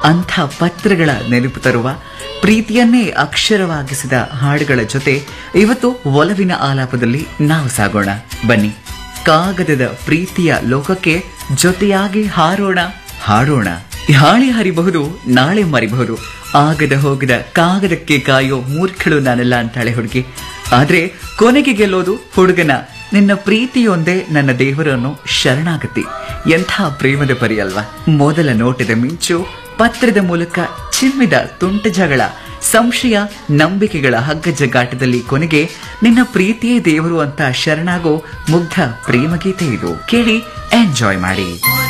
ಅಂಥ ಪತ್ರಗಳ ನೆನಪು ತರುವ ಪ್ರೀತಿಯನ್ನೇ ಅಕ್ಷರವಾಗಿಸಿದ ಹಾಡುಗಳ ಜೊತೆ ಇವತ್ತು ಒಲವಿನ ಆಲಾಪದಲ್ಲಿ ನಾವು ಸಾಗೋಣ ಬನ್ನಿ ಕಾಗದದ ಪ್ರೀತಿಯ ಲೋಕಕ್ಕೆ ಜೊತೆಯಾಗಿ ಹಾರೋಣ ಹಾಡೋಣ ಹಾಳಿ ಹರಿಬಹುದು ನಾಳೆ ಮರಿಬಹುದು ಆಗದ ಹೋಗದ ಕಾಗದಕ್ಕೆ ಕಾಯೋ ಮೂರ್ಖಳು ನಾನೆಲ್ಲ ಅಂತಾಳೆ ಹುಡುಗಿ ಆದ್ರೆ ಕೊನೆಗೆ ಗೆಲ್ಲೋದು ಹುಡುಗನ ನಿನ್ನ ಪ್ರೀತಿಯೊಂದೇ ನನ್ನ ದೇವರನ್ನು ಶರಣಾಗತಿ ಎಂಥ ಪ್ರೇಮದ ಪರಿ ಅಲ್ವಾ ಮೊದಲ ನೋಟದ ಮಿಂಚು ಪತ್ರದ ಮೂಲಕ ಚಿಮ್ಮಿದ ತುಂಟ ಜಗಳ ಸಂಶಯ ನಂಬಿಕೆಗಳ ಹಗ್ಗಜಗ್ಗಾಟದಲ್ಲಿ ಕೊನೆಗೆ ನಿನ್ನ ಪ್ರೀತಿಯೇ ದೇವರು ಅಂತ ಶರಣಾಗೋ ಮುಗ್ಧ ಪ್ರೇಮಗೀತೆ ಇದು ಕೇಳಿ ಎಂಜಾಯ್ ಮಾಡಿ